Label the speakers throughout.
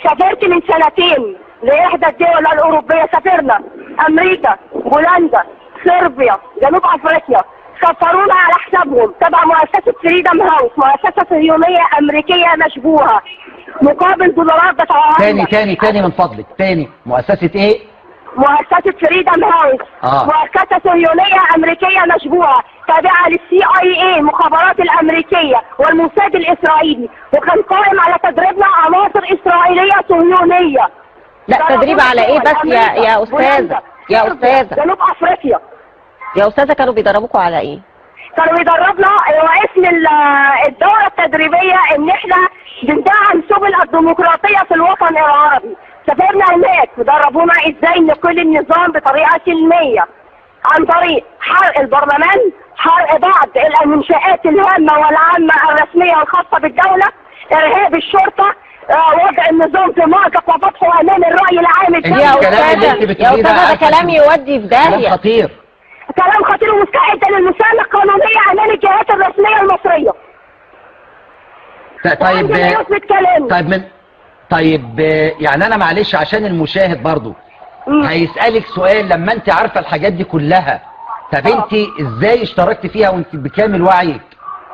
Speaker 1: سافرت من سنتين لإحدى الدول الأوروبية سافرنا أمريكا بولندا صربيا جنوب أفريقيا سفرونا على حسابهم تبع مؤسسة فريدم هاوس مؤسسة صهيونية أمريكية مشبوهة مقابل دولارات دفعوها
Speaker 2: تاني
Speaker 1: لنا.
Speaker 2: تاني تاني من فضلك تاني مؤسسة ايه
Speaker 1: مؤسسة فريدم هاوس
Speaker 2: آه.
Speaker 1: مؤسسة صهيونية أمريكية مشبوهة تابعة للسي اي اي المخابرات الأمريكية والموساد الإسرائيلي وكان قائم على تدريبنا عناصر إسرائيلية صهيونية
Speaker 3: لا تدريب على ايه بس يا يا استاذه يا استاذه
Speaker 1: جنوب أفريقيا
Speaker 3: يا استاذه كانوا بيدربوكوا على ايه
Speaker 1: كانوا بيدربنا واسم ال- الدورة التدريبية ان احنا بندعم سبل الديمقراطية في الوطن العربي سافرنا هناك ودربونا ازاي نقل النظام بطريقة سلمية عن طريق حرق البرلمان حرق بعض المنشآت الهامة والعامة الرسمية الخاصة بالدولة ارهاب الشرطة آه، وضع النظام في مأزق وفتحه امام الرأي العام
Speaker 2: انت
Speaker 3: يا
Speaker 2: الكلام اللي
Speaker 3: استاذه
Speaker 2: انت
Speaker 3: يا
Speaker 2: بتقوليه ده
Speaker 3: استاذه ده
Speaker 2: ألف
Speaker 3: كلام يودي في
Speaker 2: كلام
Speaker 3: داهيه
Speaker 2: خطير
Speaker 1: كلام خطير ومستعد للمساءلة القانونية امام الجهات الرسمية المصرية
Speaker 2: ط- طيب
Speaker 1: وعندنا يثبت كلامي
Speaker 2: طيب من طيب آه، يعني انا معلش عشان المشاهد برضو
Speaker 1: مم.
Speaker 2: هيسألك سؤال لما انت عارفة الحاجات دي كلها طب
Speaker 1: آه.
Speaker 2: انت ازاي اشتركت فيها وانت بكامل وعيك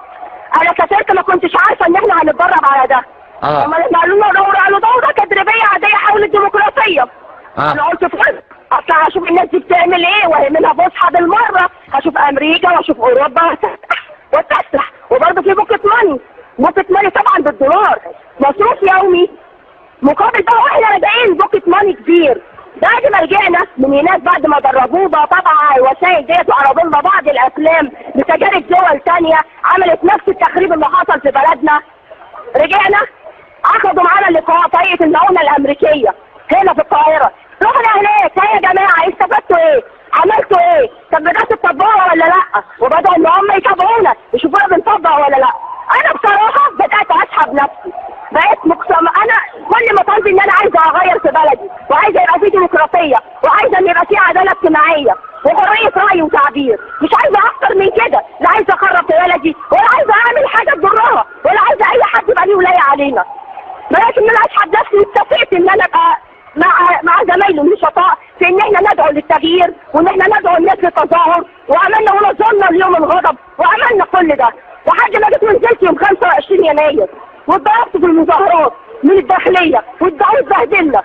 Speaker 1: انا سافرت ما كنتش عارفه ان احنا هنتدرب على ده
Speaker 2: اه
Speaker 1: لما لما قالوا لنا دوره قالوا دوره تدريبيه عاديه حول الديمقراطيه انا
Speaker 2: اه
Speaker 1: قلت فين اصل هشوف الناس دي بتعمل ايه وهي منها فسحه بالمره هشوف امريكا واشوف اوروبا واتفسح واتفسح وبرضه في بوكيت ماني بوكيت ماني طبعا بالدولار مصروف يومي مقابل بقى واحنا راجعين بوكيت ماني كبير بعد ما رجعنا من هناك بعد ما دربونا طبعا الوسائل ديت وعرضوا لنا بعض الافلام بتجارب دول تانية عملت نفس التخريب اللي حصل في بلدنا رجعنا اخدوا معانا لقاء طريقه المعونه الامريكيه هنا في القاهره رحنا هناك ها يا جماعه استفدتوا ايه؟ عملتوا ايه؟ طب بدأتوا تطبقوا ولا لا؟ وبدأوا ان هم يتابعونا يشوفونا بنطبق ولا لا؟ انا بصراحه بدأت اسحب نفسي بقيت مقسمة انا كل ما طالبي ان انا عايزه اغير في بلدي وعايزه يبقى في ديمقراطيه وعايزه ان يبقى في عداله اجتماعيه وحريه راي وتعبير مش عايزه اكتر من كده لا عايزه اخرب في بلدي ولا عايزه اعمل حاجه تضرها ولا عايزه اي حد يبقى ليه ولايه علينا بلاش ان انا اسحب نفسي واتفقت ان انا ابقى مع مع زمايله النشطاء في ان احنا ندعو للتغيير وان احنا ندعو الناس للتظاهر وعملنا ونظمنا اليوم الغضب وعملنا كل ده لحد ما جيت ونزلت يوم 25 يناير واتضربت في المظاهرات من الداخليه واتضربت اتبهدلنا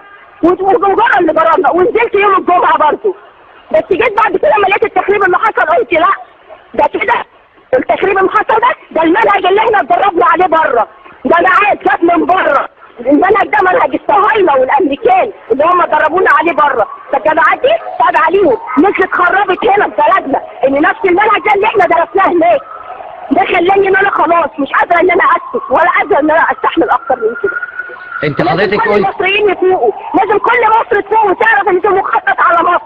Speaker 1: وجرى اللي جرالنا ونزلت يوم الجمعه برضه بس جيت بعد كده لما لقيت التخريب اللي حصل قلت لا ده كده التخريب اللي حصل ده ده المنهج اللي احنا اتدربنا عليه بره ده معاد جاب من بره المنهج ده منهج الصهاينه والامريكان اللي هم دربونا عليه بره فالجامعات دي تابعه ليهم نزلت خربت هنا في بلدنا ان نفس المنهج ده اللي احنا درسناه هناك ده خلاني ان انا خلاص مش قادره ان انا اسكت ولا قادره ان انا استحمل اكتر من كده
Speaker 2: انت
Speaker 1: لازم
Speaker 2: حضرتك
Speaker 1: كل
Speaker 2: قلت
Speaker 1: المصريين يفوقوا لازم كل مصر تفوق وتعرف ان ده مخطط على مصر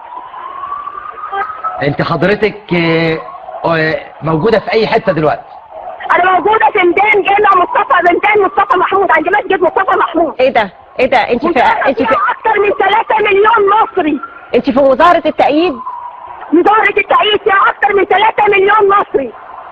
Speaker 2: انت حضرتك آه، آه، موجودة في اي حتة دلوقتي
Speaker 1: انا موجوده في ميدان جامع مصطفى بنتين مصطفى محمود عند مسجد مصطفى محمود
Speaker 3: ايه ده ايه ده انت في انت في
Speaker 1: فيها اكتر من 3 مليون مصري
Speaker 3: انت في وزاره التأييد
Speaker 1: مظاهرة التأييد فيها اكتر من 3 مليون مصري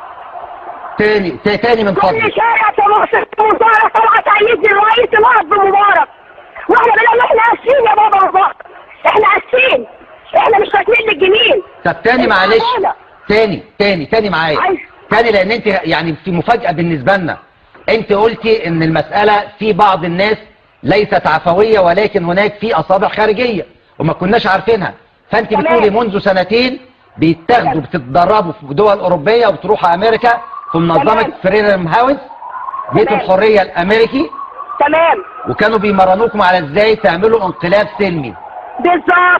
Speaker 2: تاني تا- تاني من
Speaker 1: كل
Speaker 2: فضلك
Speaker 1: شارع في مصر في مظاهرة طالعة تأييد للرئيس الوقت بمبارك واحنا بنقول احنا اسفين يا بابا مبارك احنا اسفين احنا مش فاكرين للجميل
Speaker 2: طب تاني معلش تاني تاني تاني معايا
Speaker 1: عايز.
Speaker 2: تاني لان انت يعني في مفاجأة بالنسبة لنا انت قلتي ان المسألة في بعض الناس ليست عفوية ولكن هناك في اصابع خارجية وما كناش عارفينها فانت
Speaker 1: تمام.
Speaker 2: بتقولي منذ سنتين بيتاخدوا بتتدربوا في دول اوروبية وبتروحوا امريكا في منظمة
Speaker 1: تمام.
Speaker 2: فريدم هاوس بيت
Speaker 1: تمام.
Speaker 2: الحرية الامريكي
Speaker 1: تمام
Speaker 2: وكانوا بيمرنوكم على ازاي تعملوا انقلاب سلمي
Speaker 1: بالظبط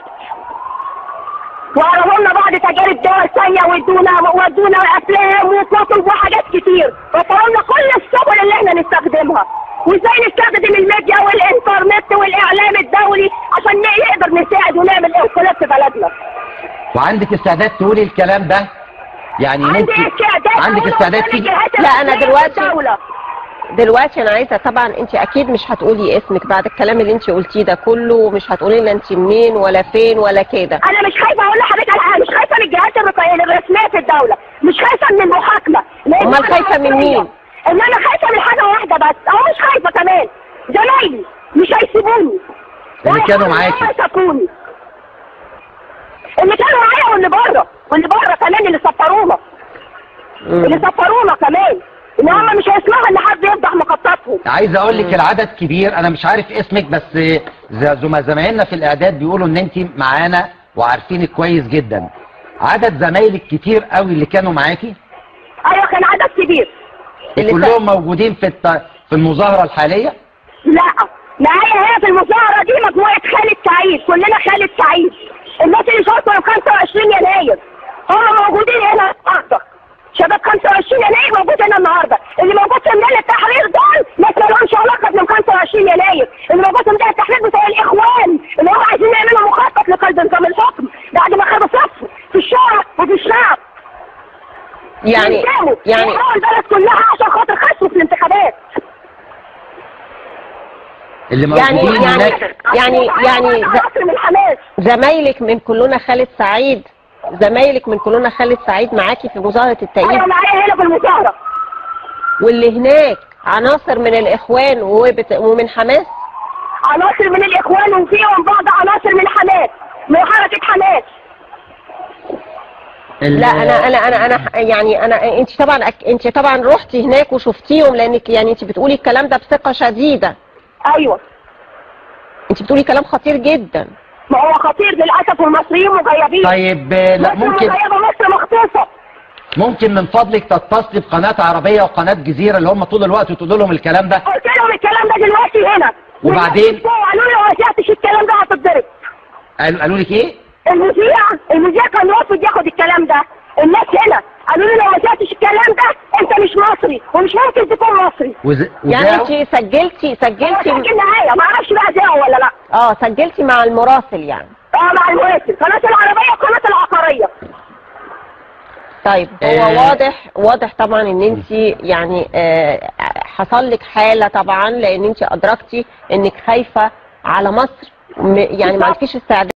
Speaker 1: وعرضوا لنا بعض تجارب دول ثانيه وادونا ودونا افلام وكتب وحاجات كتير وفروا لنا كل السبل اللي احنا نستخدمها وازاي نستخدم الميديا والانترنت والاعلام الدولي عشان نقدر نساعد ونعمل انقلاب في بلدنا
Speaker 2: وعندك استعداد تقولي الكلام ده يعني
Speaker 1: عندي
Speaker 2: ممكن
Speaker 1: استعداد
Speaker 2: عندك
Speaker 1: أقول
Speaker 2: استعداد
Speaker 1: قدام
Speaker 2: تيجي
Speaker 1: الجهات
Speaker 3: لا، أنا
Speaker 1: الرسمية
Speaker 3: دلوقتي-
Speaker 1: للدولة.
Speaker 3: دلوقتي انا عايزه طبعا انت اكيد مش هتقولي اسمك بعد الكلام اللي انت قلتيه ده كله ومش هتقولي لنا انت منين ولا فين ولا كده
Speaker 1: انا مش خايفه اقول لحضرتك على حاجه مش خايفه من الجهات الرقي- الرسميه في الدوله مش خايفه من المحاكمه لأن
Speaker 3: أمال
Speaker 1: أنا
Speaker 3: خايفة من
Speaker 1: مصرية.
Speaker 3: مين؟
Speaker 1: ان انا خايفه من حاجه واحده بس او مش خايفه كمان زمايلي مش مش هيسيبوني
Speaker 2: اللي كانوا معاكي.
Speaker 1: هم يسافوني اللي كانوا معايا واللي بره واللي بره كمان اللي سفرونا اللي سفرونا كمان ان هم مش هيسمحوا ان حد يفضح مخططهم
Speaker 2: عايز اقول لك العدد كبير انا مش عارف اسمك بس ز- زم- زمايلنا في الاعداد بيقولوا ان انت معانا وعارفينك كويس جدا عدد زمايلك كتير قوي اللي كانوا معاكي
Speaker 1: ايوه كان عدد كبير
Speaker 3: اللي
Speaker 2: كلهم موجودين في الت... في المظاهره الحاليه
Speaker 1: لا معايا هنا في المظاهرة دي مجموعة خالد سعيد كلنا خالد سعيد الناس اللي شاركوا يوم 25 يناير هم موجودين هنا النهارده شباب 25 يناير موجود هنا النهارده اللي موجود في ميدان التحرير دول ناس ما لهمش علاقه بيوم 25 يناير اللي موجود في ميدان التحرير بتوع الاخوان اللي هم عايزين يعملوا مخطط لقلب نظام الحكم بعد ما خدوا صف في الشارع وفي الشعب
Speaker 3: يعني
Speaker 1: ينزلوا
Speaker 3: يعني
Speaker 1: يحرقوا البلد كلها عشان خاطر خسروا في الانتخابات
Speaker 2: اللي
Speaker 3: يعني-
Speaker 2: موجودين
Speaker 3: يعني-
Speaker 2: هناك
Speaker 3: يعني- يعني ز-
Speaker 1: عصر من حماس
Speaker 3: زمايلك من كلنا خالد سعيد زمايلك من كلنا خالد سعيد معاكي في مظاهرة التأييد
Speaker 1: ايوه معايا هنا في المظاهره
Speaker 3: واللي هناك عناصر من الإخوان وبت... ومن حماس
Speaker 1: عناصر من الاخوان وفيهم بعض عناصر من حماس من حركه حماس
Speaker 2: ال-
Speaker 3: لا انا انا انا انا يعني انا انت طبعا أك- انت طبعا رحتي هناك وشفتيهم لانك يعني انت بتقولي الكلام ده بثقه شديده
Speaker 1: ايوه
Speaker 3: انت بتقولي كلام خطير جدا
Speaker 1: ما هو خطير للاسف والمصريين مغيبين
Speaker 2: طيب لا
Speaker 1: مصر
Speaker 2: ممكن
Speaker 1: مغيبه مصر مخطوفه
Speaker 2: ممكن من فضلك تتصلي بقناه عربيه وقناه جزيره اللي هم طول الوقت تقول لهم الكلام ده
Speaker 1: قلت لهم الكلام ده دلوقتي هنا
Speaker 2: وبعدين؟
Speaker 1: قالوا لي لو ما سمعتش الكلام ده هتتضرب
Speaker 2: قالوا قالوا لك ايه
Speaker 1: المذيع المذيع كان رافض ياخد الكلام ده الناس هنا قالوا لي لو ما سمعتش الكلام ده انت مش مصري ومش ممكن تكون مصري
Speaker 2: وز...
Speaker 3: يعني
Speaker 2: وزاعوا؟
Speaker 3: انت سجلتي
Speaker 1: هو
Speaker 3: سجلتي
Speaker 1: سجل معايا ما اعرفش بقى زيه ولا لا
Speaker 3: اه سجلتي مع المراسل يعني
Speaker 1: اه مع المراسل قناه العربيه وقناه العقاريه
Speaker 3: طيب هو
Speaker 2: آه.
Speaker 3: واضح واضح طبعا ان انت يعني آه حصل لك حاله طبعا لان انت ادركتي انك خايفه على مصر م- يعني ما عندكيش استعداد